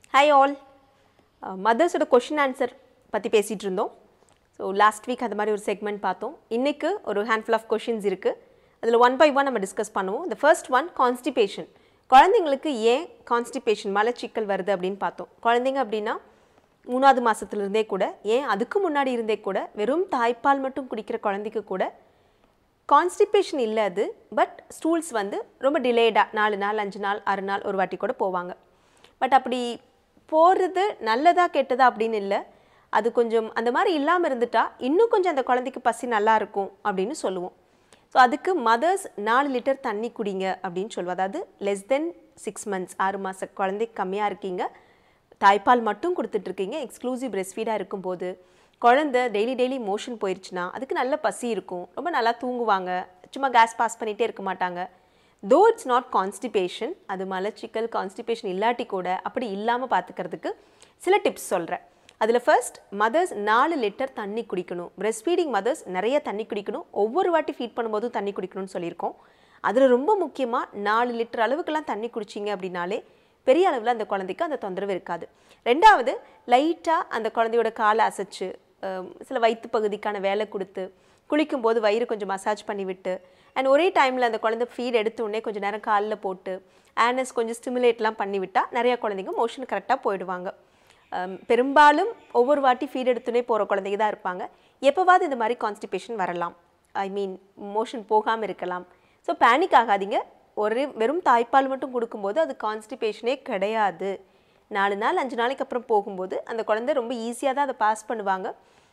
hi all மதர்ஸோட question answer பற்றி பேசிகிட்டு இருந்தோம் ஸோ லாஸ்ட் வீக் அந்த மாதிரி ஒரு செக்மெண்ட் பார்த்தோம் இன்றைக்கு ஒரு ஹேண்ட்ஃபுல் ஆஃப் கொஷின்ஸ் இருக்குது அதில் ஒன் பை ஒன் நம்ம டிஸ்கஸ் பண்ணுவோம் the ஃபர்ஸ்ட் ஒன் கான்ஸ்டிபேஷன் குழந்தைங்களுக்கு ஏன் கான்ஸ்டிபேஷன் மலச்சிக்கல் வருது அப்படின்னு பார்த்தோம் குழந்தைங்க அப்படின்னா மூணாவது மாதத்துலேருந்தே கூட ஏன் அதுக்கு முன்னாடி இருந்தே கூட வெறும் தாய்ப்பால் மட்டும் குடிக்கிற குழந்தைக்கு கூட கான்ஸ்டிபேஷன் இல்லை அது பட் ஸ்டூல்ஸ் வந்து ரொம்ப டிலேடாக நாலு நாள் அஞ்சு நாள் ஆறு நாள் ஒரு வாட்டி கூட போவாங்க பட் அப்படி போகிறது நல்லதா கெட்டதா அப்படின்னு இல்லை அது கொஞ்சம் அந்த மாதிரி இல்லாமல் இருந்துட்டா இன்னும் கொஞ்சம் அந்த குழந்தைக்கு பசி நல்லா இருக்கும் அப்படின்னு சொல்லுவோம் ஸோ அதுக்கு மதர்ஸ் நாலு லிட்டர் தண்ணி குடிங்க அப்படின்னு சொல்லுவோம் அதாவது லெஸ் தென் சிக்ஸ் மந்த்ஸ் ஆறு மாத குழந்தைக்கு கம்மியாக இருக்கீங்க தாய்ப்பால் மட்டும் கொடுத்துட்ருக்கீங்க எக்ஸ்க்ளூசிவ் பிரெஸ்ட் ஃபீடாக இருக்கும்போது குழந்தை டெய்லி டெய்லி மோஷன் போயிடுச்சுன்னா அதுக்கு நல்ல பசி இருக்கும் ரொம்ப நல்லா தூங்குவாங்க சும்மா கேஸ் பாஸ் பண்ணிகிட்டே இருக்க மாட்டாங்க தோ இட்ஸ் நாட் கான்ஸ்டிபேஷன் அது மலச்சிக்கல் கான்ஸ்டிபேஷன் இல்லாட்டி கூட அப்படி இல்லாமல் பார்த்துக்கிறதுக்கு சில டிப்ஸ் சொல்கிறேன் அதில் ஃபர்ஸ்ட் மதர்ஸ் நாலு லிட்டர் தண்ணி குடிக்கணும் பிரெஸ்ட் ஃபீடிங் மதர்ஸ் நிறைய தண்ணி குடிக்கணும் ஒவ்வொரு வாட்டி ஃபீட் பண்ணும்போதும் தண்ணி குடிக்கணும்னு சொல்லியிருக்கோம் அதில் ரொம்ப முக்கியமாக நாலு லிட்டர் அளவுக்கெல்லாம் தண்ணி குடிச்சிங்க அப்படின்னாலே பெரிய அளவில் அந்த குழந்தைக்கு அந்த தொந்தரவு இருக்காது ரெண்டாவது லைட்டாக அந்த குழந்தையோட காலை அசைச்சு அஹ், சில வயிற்று பகுதிக்கான வேலை கொடுத்து குளிக்கும்போது வயிறு கொஞ்சம் மசாஜ் பண்ணி விட்டு அண்ட் ஒரே டைமில் அந்த குழந்தை ஃபீட் எடுத்த உடனே கொஞ்சம் நேரம் காலில் போட்டு ஆனஸ் கொஞ்சம் ஸ்டிமுலேட்லாம் பண்ணி விட்டால் நிறையா குழந்தைங்க மோஷன் கரெக்டாக போயிடுவாங்க அம், பெரும்பாலும் ஒவ்வொரு வாட்டி ஃபீட் எடுத்துனே போகிற குழந்தைங்க தான் இருப்பாங்க எப்போவாவது இந்த மாதிரி கான்ஸ்டிபேஷன் வரலாம் ஐ மீன் மோஷன் போகாமல் இருக்கலாம் ஸோ பேனிக் ஆகாதீங்க ஒரு வெறும் தாய்ப்பால் மட்டும் கொடுக்கும்போது அது கான்ஸ்டிபேஷனே கிடையாது நாலு நாள் அஞ்சு நாளைக்கு அப்புறம் போகும்போது அந்த குழந்தை ரொம்ப ஈஸியாக தான் அதை பாஸ் பண்ணுவாங்க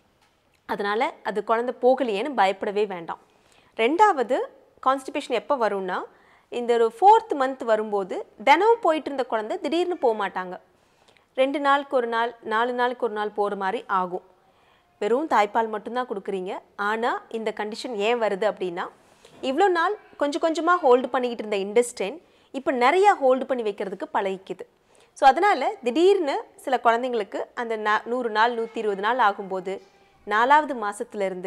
அதனால் அது குழந்தை போகலையேன்னு பயப்படவே வேண்டாம் ரெண்டாவது கான்ஸ்டிபேஷன் எப்போ வரும்னா இந்த ஒரு ஃபோர்த் மந்த் வரும்போது தினமும் போயிட்டு இருந்த குழந்தை திடீர்னு போக மாட்டாங்க ரெண்டு நாளுக்கு ஒரு நாள் நாலு நாளுக்கு ஒரு நாள் போகிற மாதிரி ஆகும் வெறும் தாய்ப்பால் மட்டும்தான் கொடுக்குறீங்க ஆனால் இந்த கண்டிஷன் ஏன் வருது அப்படின்னா இவ்வளோ நாள் கொஞ்சம் கொஞ்சமாக ஹோல்டு பண்ணிக்கிட்டு இருந்த இண்டஸ்ட்ரெயின் இப்போ நிறையா ஹோல்டு பண்ணி வைக்கிறதுக்கு பழகிக்குது ஸோ அதனால் திடீர்னு சில குழந்தைங்களுக்கு அந்த நா நூறு நாள் நூற்றி இருபது நாள் ஆகும்போது நாலாவது மாதத்துலேருந்து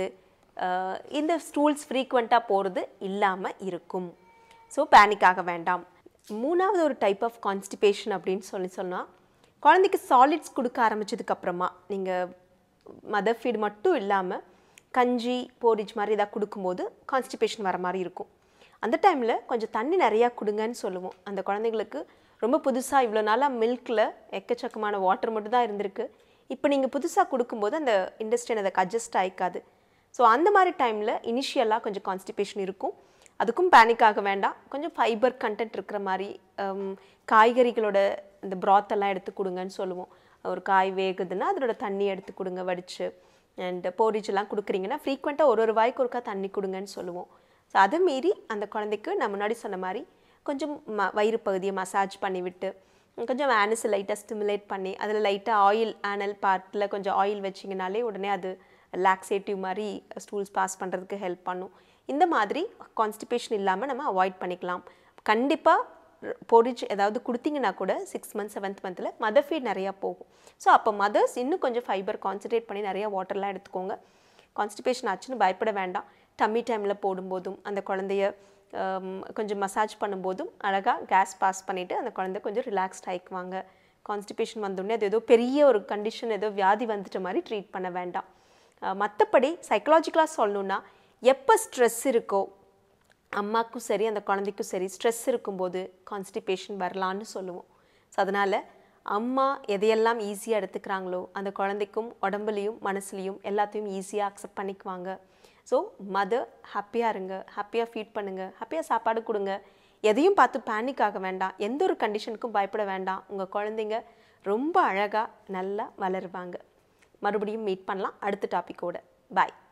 இந்த ஸ்டூல்ஸ் ஃப்ரீக்வெண்ட்டாக போகிறது இல்லாமல் இருக்கும் ஸோ பேனிக் ஆக வேண்டாம் மூணாவது ஒரு டைப் ஆஃப் கான்ஸ்டிபேஷன் அப்படின்னு சொல்லி சொன்னால் குழந்தைக்கு சாலிட்ஸ் கொடுக்க ஆரம்பிச்சதுக்கு அப்புறமா நீங்கள் மதர் ஃபீட் மட்டும் இல்லாமல் கஞ்சி போரிஜ் மாதிரி ஏதாவது கொடுக்கும்போது கான்ஸ்டிபேஷன் வர மாதிரி இருக்கும் அந்த டைமில் கொஞ்சம் தண்ணி நிறையா கொடுங்கன்னு சொல்லுவோம் அந்த குழந்தைங்களுக்கு ரொம்ப புதுசாக இவ்வளோ நாளாக மில்கில் எக்கச்சக்கமான வாட்டர் மட்டும் தான் இருந்திருக்கு இப்போ நீங்கள் புதுசாக கொடுக்கும்போது அந்த இண்டஸ்ட்ரியன் அதுக்கு அட்ஜஸ்ட் ஆகிக்காது ஸோ அந்த மாதிரி டைமில் இனிஷியலாக கொஞ்சம் கான்ஸ்டிபேஷன் இருக்கும் அதுக்கும் பேனிக் ஆக வேண்டாம் கொஞ்சம் ஃபைபர் கண்டென்ட் இருக்கிற மாதிரி ஹம், காய்கறிகளோட இந்த broth எல்லாம் எடுத்து கொடுங்கன்னு சொல்லுவோம் ஒரு காய் வேகுதுன்னா அதோட தண்ணி எடுத்து கொடுங்க வடித்து அண்ட் போரிஜ் எல்லாம் கொடுக்குறீங்கன்னா ஃப்ரீக்வெண்ட்டாக ஒரு ஒரு வாய்க்கு ஒருக்கா தண்ணி கொடுங்கன்னு சொல்லுவோம் ஸோ அதை மீறி அந்த குழந்தைக்கு நான் முன்னாடி சொன்ன மாதிரி கொஞ்சம் ம வயிறு பகுதியை மசாஜ் பண்ணி விட்டு கொஞ்சம் ஆனஸ் லைட்டாக ஸ்டிமுலேட் பண்ணி அதில் லைட்டாக ஆயில் ஆனல் பார்ட்டில் கொஞ்சம் ஆயில் வச்சிங்கனாலே உடனே அது லாக்ஸேட்டிவ் மாதிரி ஸ்டூல்ஸ் பாஸ் பண்ணுறதுக்கு ஹெல்ப் பண்ணும் இந்த மாதிரி கான்ஸ்டிபேஷன் இல்லாமல் நம்ம அவாய்ட் பண்ணிக்கலாம் கண்டிப்பாக பொரிச்சு ஏதாவது கொடுத்தீங்கன்னா கூட சிக்ஸ் மந்த் செவன்த் மந்தில் மதர் ஃபீட் நிறையா போகும் ஸோ அப்போ மதர்ஸ் இன்னும் கொஞ்சம் ஃபைபர் கான்சன்ட்ரேட் பண்ணி நிறையா வாட்டர்லாம் எடுத்துக்கோங்க கான்ஸ்டிபேஷன் ஆச்சுன்னு பயப்பட வேண்டாம் டம்மி டைமில் போடும்போதும் அந்த குழந்தைய ஹம், கொஞ்சம் மசாஜ் பண்ணும்போதும் அழகாக கேஸ் பாஸ் பண்ணிவிட்டு அந்த குழந்தை கொஞ்சம் ரிலாக்ஸ்ட் ஆகிக்குவாங்க கான்ஸ்டிபேஷன் வந்தோடனே அது ஏதோ பெரிய ஒரு கண்டிஷன் ஏதோ வியாதி வந்துட்ட மாதிரி ட்ரீட் பண்ண வேண்டாம் மற்றபடி சைக்கலாஜிக்கலாக சொல்லணுன்னா எப்போ ஸ்ட்ரெஸ் இருக்கோ அம்மாக்கும் சரி அந்த குழந்தைக்கும் சரி ஸ்ட்ரெஸ் இருக்கும்போது கான்ஸ்டிபேஷன் வரலான்னு சொல்லுவோம் ஸோ அதனால் அம்மா எதையெல்லாம் ஈஸியாக எடுத்துக்கிறாங்களோ அந்த குழந்தைக்கும் உடம்புலையும் மனசுலையும் எல்லாத்தையும் ஈஸியாக அக்செப்ட் பண்ணிக்குவாங்க ஸோ மதர் ஹாப்பியாக இருங்க ஹாப்பியாக ஃபீட் பண்ணுங்கள் ஹாப்பியாக சாப்பாடு கொடுங்க எதையும் பார்த்து பேனிக் ஆக வேண்டாம் எந்த ஒரு கண்டிஷனுக்கும் பயப்பட வேண்டாம் உங்கள் குழந்தைங்க ரொம்ப அழகாக நல்லா வளருவாங்க மறுபடியும் மீட் பண்ணலாம் அடுத்த டாப்பிக்கோட பாய்